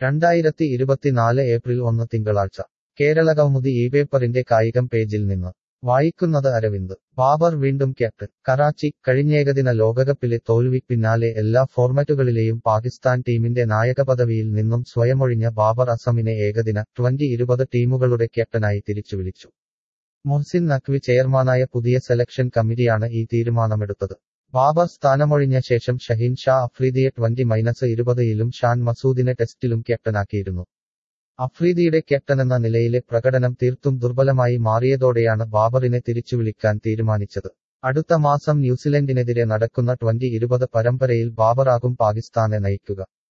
രണ്ടായിരത്തി ഇരുപത്തിനാല് ഏപ്രിൽ ഒന്ന് തിങ്കളാഴ്ച കേരളകൗമുദി ഈ പേപ്പറിന്റെ കായികം പേജിൽ നിന്ന് വായിക്കുന്നത് അരവിന്ദ് ബാബർ വീണ്ടും ക്യാപ്റ്റൻ കറാച്ചി കഴിഞ്ഞേകദിന ലോകകപ്പിലെ തോൽവി പിന്നാലെ എല്ലാ ഫോർമാറ്റുകളിലെയും പാകിസ്ഥാൻ ടീമിന്റെ നായകപദവിയിൽ നിന്നും സ്വയമൊഴിഞ്ഞ ബാബർ അസമിനെ ഏകദിന ട്വന്റി ഇരുപത് ടീമുകളുടെ ക്യാപ്റ്റനായി തിരിച്ചുവിളിച്ചു മൊഹ്സിൻ നഖ്വി ചെയർമാനായ പുതിയ സെലക്ഷൻ കമ്മിറ്റിയാണ് ഈ തീരുമാനമെടുത്തത് ബാബർ സ്ഥാനമൊഴിഞ്ഞ ശേഷം ഷഹീൻ ഷാ അഫ്രീദിയെ ട്വന്റി മൈനസ് ഇരുപതിലും ഷാൻ മസൂദിനെ ടെസ്റ്റിലും ക്യാപ്റ്റനാക്കിയിരുന്നു അഫ്രീദിയുടെ ക്യാപ്റ്റനെന്ന നിലയിലെ പ്രകടനം തീർത്തും ദുർബലമായി മാറിയതോടെയാണ് ബാബറിനെ തിരിച്ചുവിളിക്കാൻ തീരുമാനിച്ചത് അടുത്ത മാസം ന്യൂസിലൻഡിനെതിരെ നടക്കുന്ന ട്വന്റി ഇരുപത് പരമ്പരയിൽ ബാബറാകും പാകിസ്ഥാനെ നയിക്കുക